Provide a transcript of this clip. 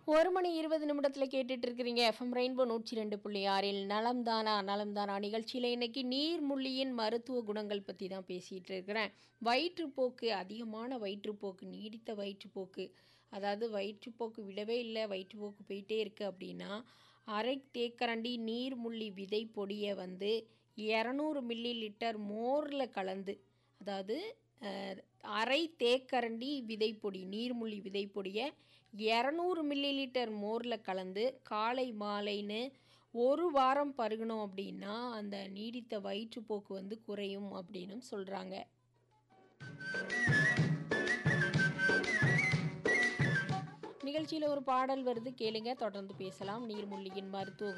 ஒரு மணி இருபது நிமிடத்தில் கேட்டுட்டு இருக்கிறீங்க எஃப்எம் ரெயின்போ நூற்றி ரெண்டு புள்ளி ஆறில் நலம்தானா நலம்தானா நிகழ்ச்சியில் இன்னைக்கு நீர்முள்ளியின் மருத்துவ குணங்கள் பற்றி தான் பேசிகிட்டு இருக்கிறேன் வயிற்றுப்போக்கு அதிகமான வயிற்றுப்போக்கு நீடித்த வயிற்றுப்போக்கு அதாவது வயிற்றுப்போக்கு விடவே இல்லை வயிற்றுப்போக்கு போயிட்டே இருக்குது அப்படின்னா அரை தேக்கரண்டி நீர்முள்ளி விதை பொடியை வந்து இரநூறு மில்லி லிட்டர் மோரில் கலந்து அதாவது அஹ், அரை தேக்கரண்டி விதைப்பொடி நீர்முள்ளி விதைப்பொடியை இரநூறு மில்லி லிட்டர் மோரில் கலந்து காலை மாலைன்னு ஒரு வாரம் பருகணும் அப்படின்னா அந்த நீடித்த வயிற்றுப்போக்கு வந்து குறையும் அப்படின்னும் சொல்கிறாங்க நிகழ்ச்சியில் ஒரு பாடல் வருது கேளுங்க தொடர்ந்து பேசலாம் நீர்முள்ளியின் மருத்துவ